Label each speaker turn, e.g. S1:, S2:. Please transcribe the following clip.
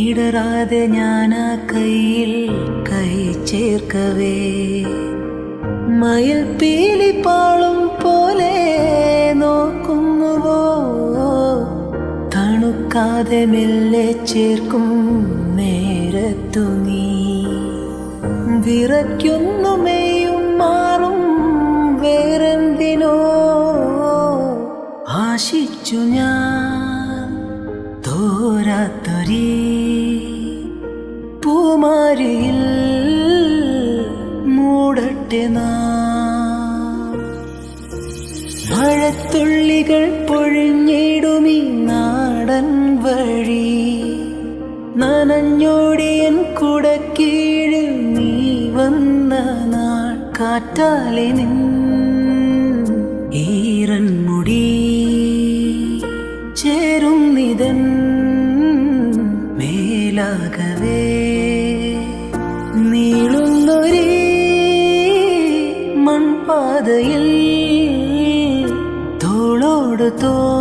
S1: ഇടറാതെ ഞാൻ ആ കയ്യിൽ കൈ ചേർക്കവേ മയിൽ പീലി പാളും പോലെ നോക്കുന്നുവോ തണുക്കാതെ മെല്ലെ ചേർക്കും നേരത്തു നീ വിറയ്ക്കുന്നു മെയ്യും മാറും വേറെന്തിനോ ആശിച്ചു ഞാൻ തോരാത്തൊരീ പൂമാരിയിൽ മൂടട്ടെ നാം മഴത്തുള്ളികൾ പൊഴിഞ്ഞിടുമീ നാടൻ വഴി നനഞ്ഞോടിയൻ കുടക്കീഴിൽ നീ വന്ന നാൾ കാറ്റാലെ നിൻ ഈറൻ മുടി ചേരും നിതൻ മേലാകവേ നീളുന്നൊരേ മൺപാതയിൽ തോളോട് തോ